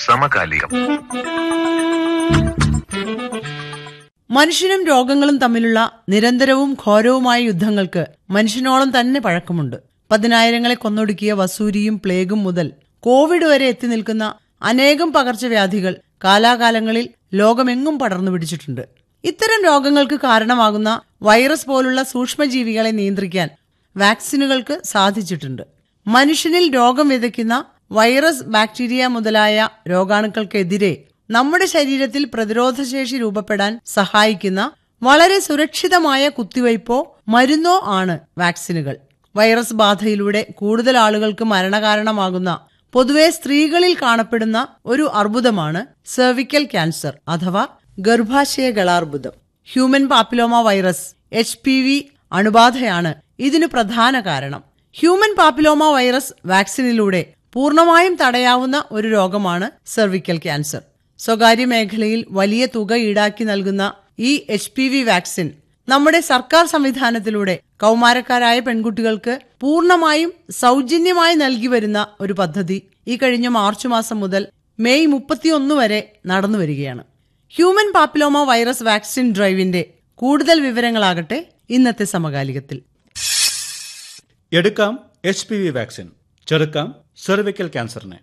സമകാലികം മനുഷ്യനും രോഗങ്ങളും തമ്മിലുള്ള നിരന്തരവും ഘോരവുമായ യുദ്ധങ്ങൾക്ക് മനുഷ്യനോളം തന്നെ പഴക്കമുണ്ട് പതിനായിരങ്ങളെ കൊന്നൊടുക്കിയ വസൂരിയും പ്ലേഗും മുതൽ കോവിഡ് വരെ എത്തി നിൽക്കുന്ന അനേകം പകർച്ചവ്യാധികൾ കാലാകാലങ്ങളിൽ ലോകമെങ്ങും പടർന്നു പിടിച്ചിട്ടുണ്ട് ഇത്തരം രോഗങ്ങൾക്ക് കാരണമാകുന്ന വൈറസ് പോലുള്ള സൂക്ഷ്മജീവികളെ നിയന്ത്രിക്കാൻ വാക്സിനുകൾക്ക് സാധിച്ചിട്ടുണ്ട് മനുഷ്യനിൽ രോഗം വിതയ്ക്കുന്ന വൈറസ് ബാക്ടീരിയ മുതലായ രോഗാണുക്കൾക്കെതിരെ നമ്മുടെ ശരീരത്തിൽ പ്രതിരോധശേഷി രൂപപ്പെടാൻ സഹായിക്കുന്ന വളരെ സുരക്ഷിതമായ കുത്തിവയ്പോ മരുന്നോ ആണ് വാക്സിനുകൾ വൈറസ് ബാധയിലൂടെ കൂടുതൽ ആളുകൾക്ക് മരണകാരണമാകുന്ന പൊതുവെ സ്ത്രീകളിൽ കാണപ്പെടുന്ന ഒരു അർബുദമാണ് സെർവിക്കൽ ക്യാൻസർ അഥവാ ഗർഭാശയ ഗളാർബുദം human papilloma virus H P V അണുബാധയാണ് ഇതിനു പ്രധാന കാരണം ഹ്യൂമൻ പാപ്പിലോമ വൈറസ് വാക്സിനിലൂടെ പൂർണ്ണമായും തടയാവുന്ന ഒരു രോഗമാണ് സെർവിക്കൽ ക്യാൻസർ സ്വകാര്യ മേഖലയിൽ വലിയ തുക ഈടാക്കി നൽകുന്ന ഈ എച്ച് പി വി വാക്സിൻ നമ്മുടെ സർക്കാർ സംവിധാനത്തിലൂടെ കൗമാരക്കാരായ പെൺകുട്ടികൾക്ക് പൂർണ്ണമായും സൗജന്യമായി നൽകി വരുന്ന ഒരു പദ്ധതി ഈ കഴിഞ്ഞ മാർച്ച് മാസം മുതൽ മെയ് മുപ്പത്തിയൊന്ന് വരെ നടന്നു വരികയാണ് ഹ്യൂമൻ പാപ്പിലോമ വൈറസ് വാക്സിൻ ഡ്രൈവിന്റെ കൂടുതൽ വിവരങ്ങളാകട്ടെ ഇന്നത്തെ സമകാലികത്തിൽ എടുക്കാം എച്ച് പി വി വാക്സിൻ ചെറുക്കാം സെർവിക്കൽ ക്യാൻസറിനെ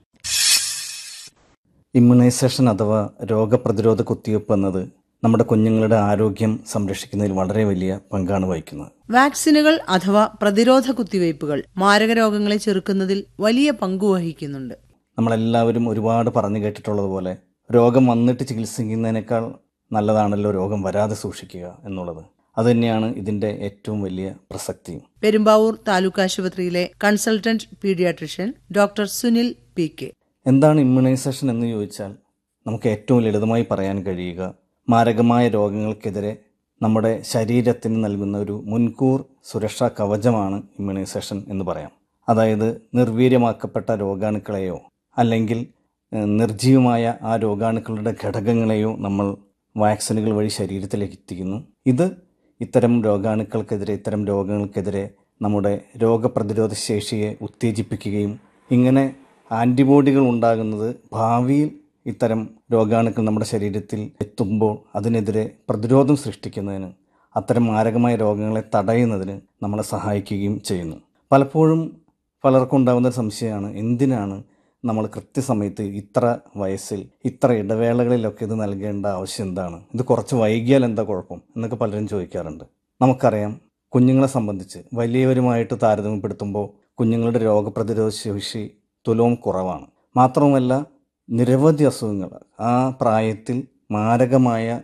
ഇമ്മ്യൂണൈസേഷൻ അഥവാ രോഗപ്രതിരോധ കുത്തിവയ്പ്പ് എന്നത് നമ്മുടെ കുഞ്ഞുങ്ങളുടെ ആരോഗ്യം സംരക്ഷിക്കുന്നതിൽ വളരെ വലിയ പങ്കാണ് വഹിക്കുന്നത് വാക്സിനുകൾ അഥവാ പ്രതിരോധ കുത്തിവയ്പ്പുകൾ മാരക രോഗങ്ങളെ ചെറുക്കുന്നതിൽ വലിയ പങ്കുവഹിക്കുന്നുണ്ട് നമ്മളെല്ലാവരും ഒരുപാട് പറഞ്ഞു കേട്ടിട്ടുള്ളതുപോലെ രോഗം വന്നിട്ട് ചികിത്സിക്കുന്നതിനേക്കാൾ നല്ലതാണല്ലോ രോഗം വരാതെ സൂക്ഷിക്കുക എന്നുള്ളത് അതുതന്നെയാണ് ഇതിൻ്റെ ഏറ്റവും വലിയ പ്രസക്തിയും പെരുമ്പാവൂർ താലൂക്ക് ആശുപത്രിയിലെ consultant paediatrician doctor Sunil P K എന്താണ് ഇമ്മ്യൂണൈസേഷൻ എന്ന് ചോദിച്ചാൽ നമുക്ക് ഏറ്റവും ലളിതമായി പറയാൻ കഴിയുക മാരകമായ രോഗങ്ങൾക്കെതിരെ നമ്മുടെ ശരീരത്തിന് നൽകുന്ന ഒരു മുൻകൂർ സുരക്ഷാ കവചമാണ് ഇമ്മ്യൂണൈസേഷൻ എന്ന് പറയാം അതായത് നിർവീര്യമാക്കപ്പെട്ട രോഗാണുക്കളെയോ അല്ലെങ്കിൽ ഏഹ്, നിർജ്ജീവമായ ആ രോഗാണുക്കളുടെ ഘടകങ്ങളെയോ നമ്മൾ വാക്സിനുകൾ വഴി ശരീരത്തിലേക്ക് എത്തിക്കുന്നു ഇത് ഇത്തരം രോഗാണുക്കൾക്കെതിരെ ഇത്തരം രോഗങ്ങൾക്കെതിരെ നമ്മുടെ രോഗപ്രതിരോധ ശേഷിയെ ഉത്തേജിപ്പിക്കുകയും ഇങ്ങനെ ആൻറ്റിബോഡികൾ ഉണ്ടാകുന്നത് ഭാവിയിൽ ഇത്തരം രോഗാണുക്കൾ നമ്മുടെ ശരീരത്തിൽ എത്തുമ്പോൾ അതിനെതിരെ പ്രതിരോധം സൃഷ്ടിക്കുന്നതിന് അത്തരം മാരകമായ രോഗങ്ങളെ തടയുന്നതിന് നമ്മളെ സഹായിക്കുകയും ചെയ്യുന്നു പലപ്പോഴും പലർക്കും ഉണ്ടാകുന്ന ഒരു സംശയമാണ് എന്തിനാണ് നമ്മൾ കൃത്യസമയത്ത് ഇത്ര വയസ്സിൽ ഇത്ര ഇടവേളകളിലൊക്കെ ഇത് നൽകേണ്ട ആവശ്യം എന്താണ് ഇത് കുറച്ച് വൈകിയാൽ എന്താ കുഴപ്പം എന്നൊക്കെ പലരും ചോദിക്കാറുണ്ട് നമുക്കറിയാം കുഞ്ഞുങ്ങളെ സംബന്ധിച്ച് വലിയവരുമായിട്ട് താരതമ്യപ്പെടുത്തുമ്പോൾ കുഞ്ഞുങ്ങളുടെ രോഗപ്രതിരോധ ശേഷി തുലവും കുറവാണ് മാത്രവുമല്ല നിരവധി അസുഖങ്ങൾ ആ പ്രായത്തിൽ മാരകമായ